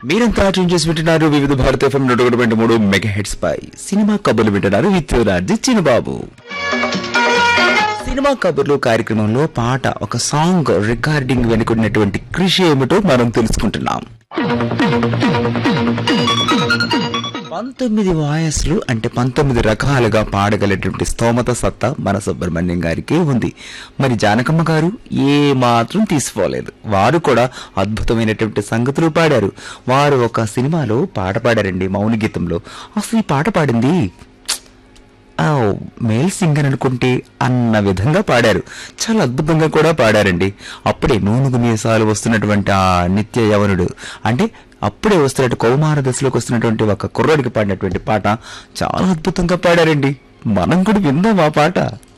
మీరంతా ట్యూన్ చేసి వింటున్నారు వివిధ భారత ఎఫ్ఎం నూట ఒకటి పాయింట్ మూడు మెగా హెడ్స్ పై సినిమా కబుర్లు వింటున్నారు విత్ రాజీ చిన్నబాబు సినిమా కబుర్లు కార్యక్రమంలో పాట ఒక సాంగ్ రికార్డింగ్ వెనుకున్నటువంటి కృషి ఏమిటో మనం తెలుసుకుంటున్నాం పంతొమ్మిది వాయస్లు అంటే పంతొమ్మిది రకాలుగా పాడగలటువంటి స్తోమత సత్తా మన సుబ్రహ్మణ్యం గారికి ఉంది మరి జానకమ్మ గారు ఏ మాత్రం తీసుకోలేదు వారు కూడా అద్భుతమైనటువంటి సంగతులు పాడారు వారు ఒక సినిమాలో పాట పాడారండి మౌన గీతంలో అసలు ఈ పాట పాడింది ఆ, మేల్ సింగర్ అనుకుంటే అన్న విధంగా పాడారు చాలా అద్భుతంగా కూడా పాడారండి అప్పుడే నూనెగు మీసాలు వస్తున్నటువంటి ఆ నిత్య యవనుడు అంటే అప్పుడే వస్తున్నట్టు కౌమార దశలోకి వస్తున్నటువంటి ఒక కుర్రాడికి పాడినటువంటి పాట చాలా అద్భుతంగా పాడారండి మనం కూడా విందాం ఆ పాట